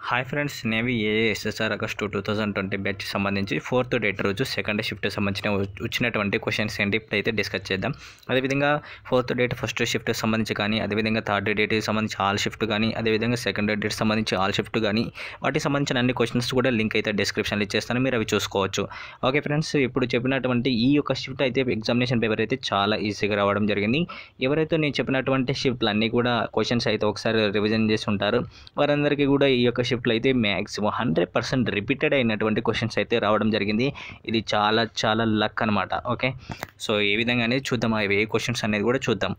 hi friends navy ASSR August two thousand twenty batch సంబంధించి fourth date రోజు second shift సంబంధించిన వ- వచ్చినటువంటి క్వశ్చన్స్ ఏంటి ఇప్పుడైతే డిస్కస్ చేద్దాం అదేవిధంగా ఫోర్త్ డేట్ ఫస్ట్ షిఫ్ట్ సంబంధించి కానీ అదేవిధంగా థర్డ్ డేట్ సంబంధించి ఆల్ షిఫ్ట్ కానీ అదేవిధంగా సెకండ్ డేట్ సంబంధించి ఆల్ షిఫ్ట్ కానీ వాటికి సంబంధించిన అన్ని క్వశ్చన్స్ కూడా లింక్ అయితే డిస్క్రిప్షన్లో ఇచ్చేస్తాను మీరు అవి చూసుకోవచ్చు ఓకే ఫ్రెండ్స్ ఇప్పుడు చెప్పినటువంటి ఈ యొక్క షిఫ్ట్ అయితే ఎగ్జామినేషన్ పేపర్ అయితే చాలా ఈజీగా రావడం జరిగింది ఎవరైతే నేను చెప్పినటువంటి షిఫ్ట్లు అన్నీ కూడా క్వశ్చన్స్ అయితే ఒకసారి రివిజన్ చేసి ఉంటారు వారందరికీ కూడా ఈ యొక్క షిఫ్ట్లో అయితే మ్యాక్సిమం హండ్రెడ్ పర్సెంట్ రిపీటెడ్ అయినటువంటి క్వశ్చన్స్ అయితే రావడం జరిగింది ఇది చాలా చాలా లక్ అనమాట ఓకే సో ఏ విధంగా అనేది చూద్దాం అవి ఏ క్వశ్చన్స్ అనేది కూడా చూద్దాం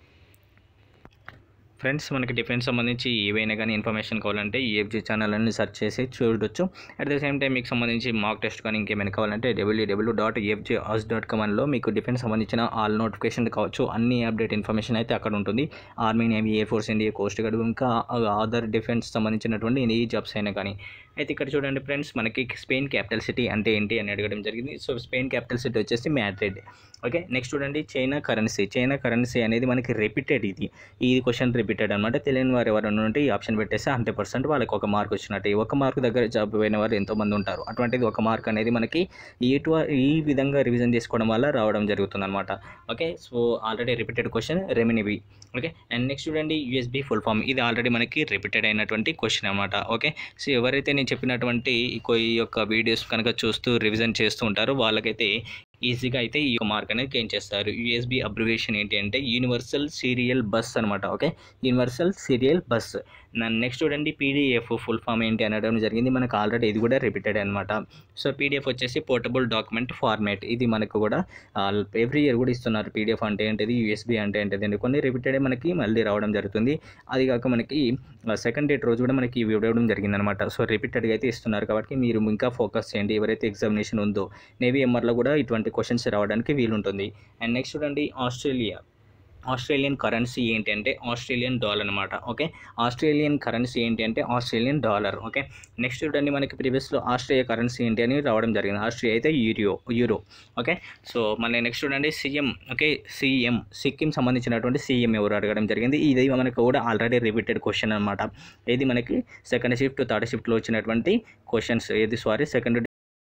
ఫ్రెండ్స్ మనకి డిఫెన్స్ సంబంధించి ఏవైనా కానీ ఇన్ఫర్మేషన్ కావాలంటే ఈఎఫ్జీ ఛానల్ అని సెర్చ్ చేసి చూడొచ్చు అట్ ద సేమ్ టైం మీకు సంబంధించి మాక్ టెస్ట్ కానీ ఇంకేమైనా కావాలంటే WWW dot EFG as dot com అన్లో మీకు డిఫెన్స్ సంబంధించిన ఆల్ నోటిఫికేషన్ కావచ్చు అన్ని అప్డేట్ ఇన్ఫర్మేషన్ అయితే అక్కడ ఉంటుంది army navy air force India coast guard ఇంకా అదర్ డిఫెన్స్ సంబంధించినటువంటి ఏ జాబ్స్ అయినా కానీ అయితే ఇక్కడ చూడండి ఫ్రెండ్స్ మనకి స్పెయిన్ క్యాపిటల్ సిటీ అంటే ఏంటి అని అడగడం జరిగింది సో స్పెయిన్ క్యాపిటల్ సిటీ వచ్చేసి మ్యాడ్రిడ్ ఓకే నెక్స్ట్ చూడండి చైనా కరెన్సీ చైనా కరెన్సీ అనేది మనకి రిపీటెడ్ ఇది ఈ క్వశ్చన్ రిపీటెడ్ అనమాట తెలియని వారు ఎవరైనా ఉంటే ఈ ఆప్షన్ పెట్టేస్తే హండ్రెడ్ పర్సెంట్ వాళ్ళకి ఒక మార్క్ వచ్చినట్టు ఈ ఒక మార్క్ దగ్గర జాబ్ పోయిన వారు ఎంతోమంది ఉంటారు అటువంటిది ఒక మార్క్ అనేది మనకి ఈ టు- ఈ విధంగా రివిజన్ చేసుకోవడం వల్ల రావడం జరుగుతుంది అనమాట okay so already repeated question రెమినివి ఓకే అండ్ నెక్స్ట్ చూడండి యూఎస్బి ఫుల్ ఫామ్ ఇది ఆల్రెడీ మనకి రిపీటెడ్ అయినటువంటి క్వశ్చన్ అనమాట ఓకే సో ఎవరైతే నేను చెప్పినటువంటి ఈ కొ- ఈ యొక్క వీడియోస్ కనుక చూస్తూ రివిజన్ చేస్తూ ఉంటారో వాళ్ళకైతే ఈజీగా అయితే ఈ యొక్క మార్క్ అనేది గెయిన్ చేస్తారు యూఎస్బి అబ్రివేషన్ ఏంటి అంటే యూనివర్సల్ సీరియల్ బస్ అనమాట okay universal serial bus next చూడండి పీడిఎఫ్ ఫుల్ ఫామ్ ఏంటి అనడం జరిగింది మనకు ఆల్రెడీ ఇది కూడా రిపీటెడ్ అనమాట సో పీడిఎఫ్ వచ్చేసి పోర్టబుల్ డాక్యుమెంట్ ఫార్మాట్ ఇది మనకు కూడా ఎవ్రీ ఇయర్ కూడా ఇస్తున్నారు పీడిఎఫ్ అంటే ఏంటిది యూఎస్బి అంటే ఏంటిది కొన్ని రిపీటెడ్ మనకి మళ్ళీ రావడం జరుగుతుంది అది కాక మనకి సెకండ్ డేట్ రోజు కూడా మనకి ఇవి ఇవ్వడం జరిగిందనమాట సో రిపీటెడ్గా అయితే ఇస్తున్నారు కాబట్టి మీరు ఇంకా ఫోకస్ చేయండి ఎవరైతే ఎగ్జామినేషన్ ఉందో నేవీ ఎంఆర్లో కూడా ఇటువంటి క్వశ్చన్స్ రావడానికి వీలుంటుంది అండ్ నెక్స్ట్ చూడండి ఆస్ట్రేలియా ఆస్ట్రేలియన్ కరెన్సీ ఏంటి అంటే ఆస్ట్రేలియన్ డాలర్ అనమాట ఓకే ఆస్ట్రేలియన్ కరెన్సీ ఏంటి అంటే ఆస్ట్రేలియన్ డాలర్ ఓకే నెక్స్ట్ చూడండి మనకి ప్రీవియస్లో ఆస్ట్రేలియా కరెన్సీ ఏంటి అని రావడం జరిగింది ఆస్ట్రేలియా అయితే యూరో యూరో ఓకే సో మళ్ళీ నెక్స్ట్ చూడండి సీఎం ఓకే సీఎం సిక్కిం సంబంధించినటువంటి సీఎం ఎవరు అడగడం జరిగింది ఇది మనకు కూడా ఆల్రెడీ రిపీటెడ్ క్వశ్చన్ అనమాట ఇది మనకి సెకండ్ షిఫ్ట్ థర్డ్ షిఫ్ట్లో వచ్చినటువంటి క్వశ్చన్స్ ఏది సారీ సెకండ్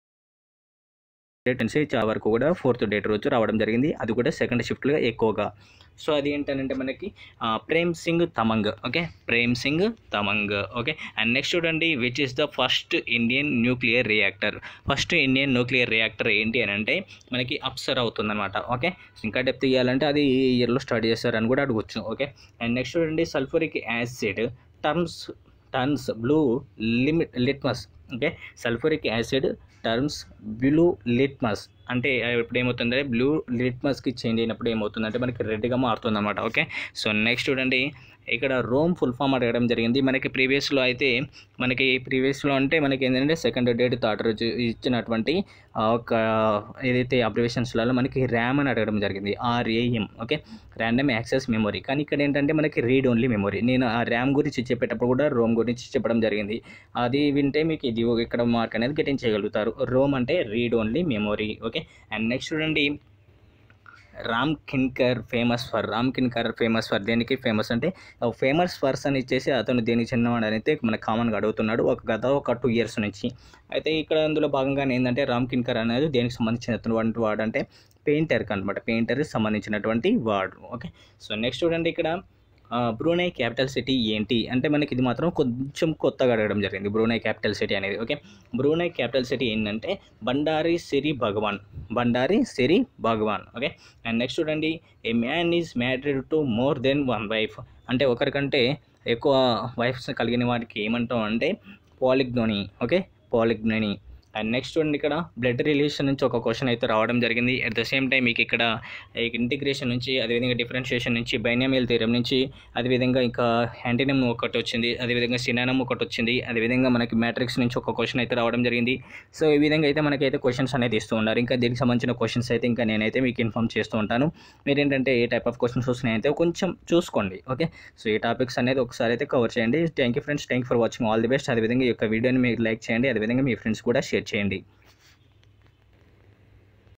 డేట్ నుంచి చాలా వరకు కూడా ఫోర్త్ డేట్ రోజు రావడం జరిగింది అది కూడా సెకండ్ షిఫ్ట్లో ఎక్కువగా సో అది ఏంటంటే మనకి ఆ, Prem Singh Tamang okay Prem Singh Tamang okay and next చూడండి which is the first Indian nuclear reactor first Indian nuclear reactor ఏంటి అని అంటే మనకి అప్సర్ అవుతుందన్నమాట ఓకే ఇంకా డెప్త్ ఇవ్వాలంటే అది ఈ ఇయర్లో స్టార్ట్ చేస్తారని కూడా అడగొచ్చు ఓకే అండ్ నెక్స్ట్ చూడండి sulphuric acid terms turns blue limit litmus okay sulphuric acid terms blue litmus అంటే ఇప్పుడు ఏమవుతుందంటే బ్లూ లిట్మస్కి చేంజ్ అయినప్పుడు ఏమవుతుందంటే మనకి రెడ్గా మారుతుంది అనమాట ఓకే సో నెక్స్ట్ చూడండి ఇక్కడ రోమ్ ఫుల్ ఫామ్ అడగడం జరిగింది మనకి ప్రీవియస్లో అయితే మనకి ప్రీవియస్లో అంటే మనకి ఏంటంటే సెకండ్ డేట్ థర్డ్ రోజు ఇచ్చినటువంటి ఆ ఒక ఏదైతే అబ్రివేషన్స్లలో మనకి ర్యామ్ అని అడగడం జరిగింది R A M okay random access memory కానీ ఇక్కడ ఏంటంటే మనకి రీడ్ ఓన్లీ మెమొరీ నేను ఆ ర్యామ్ గురించి చెప్పేటప్పుడు కూడా రోమ్ గురించి చెప్పడం జరిగింది అది వింటే మీకు ఇది ఇక్కడ మార్క్ అనేది గెటింగ్ చేయగలుగుతారు రోమ్ అంటే read only memory okay and next చూడండి Ram Kinkar famous for Ram Kinkar famous for దేనికి ఫేమస్ అంటే ఫేమస్ పర్సన్ ఇచ్చేసి అతను దేనికి చెందినవాడు అని అయితే మనకు కామన్గా అడుగుతున్నాడు ఒక గత ఒక టూ ఇయర్స్ నుంచి అయితే ఇక్కడ అందులో భాగంగా ఏంటంటే రామ్ కిన్కర్ అనేది దేనికి సంబంధించినటువంటి వాడు అంటే పెయింటర్కి అనమాట పెయింటర్కి సంబంధించినటువంటి వాడు ఓకే సో నెక్స్ట్ చూడండి ఇక్కడ ఆ, బ్రూనై క్యాపిటల్ సిటీ ఏంటి అంటే మనకి ఇది మాత్రం కొంచెం కొత్తగా అడగడం జరిగింది బ్రూనై క్యాపిటల్ సిటీ అనేది ఓకే బ్రూనై క్యాపిటల్ సిటీ ఏంటంటే Bandar Seri Begawan Bandar Seri Begawan okay and next చూడండి a man is married to more than one wife అంటే ఒకరికంటే ఎక్కువ వైఫ్స్ కలిగిన వారికి ఏమంటాం అంటే polygyny okay polygyny and next చూడండి ఇక్కడ బ్లడ్ రిలేషన్ నుంచి ఒక క్వశ్చన్ అయితే రావడం జరిగింది అట్ ద సేమ్ టైం మీకు ఇక్కడ ఇంటిగ్రేషన్ నుంచి అదేవిధంగా డిఫరెన్షియేషన్ నుంచి బైనామియల్ థీరం నుంచి అదేవిధంగా ఇంకా యాంటీనమ్ ఒకటి వచ్చింది అదేవిధంగా సినానమ్ ఒకటి వచ్చింది అదేవిధంగా మనకి మ్యాట్రిక్స్ నుంచి ఒక క్వశ్చన్ అయితే రావడం జరిగింది సో ఈ విధంగా అయితే మనకైతే క్వశ్చన్స్ అనేది ఇస్తూ ఉన్నారు ఇంకా దీనికి సంబంధించిన క్వశ్చన్స్ అయితే ఇంకా నేనైతే మీకు ఇన్ఫామ్ చేస్తూ ఉంటాను మీరు ఏంటంటే ఏ టైప్ ఆఫ్ క్వశ్చన్స్ వస్తున్నాయి కొంచెం చూసుకోండి ఓకే సో ఈ టాపిక్స్ అనేది ఒకసారి అయితే కవర్ చేయండి thank you friends thank for watching all the best అదేవిధంగా ఈ యొక్క వీడియోని మీరు లైక్ చేయండి అదేవిధంగా మీ ఫ్రెండ్స్ కూడా షేర్ చేయండి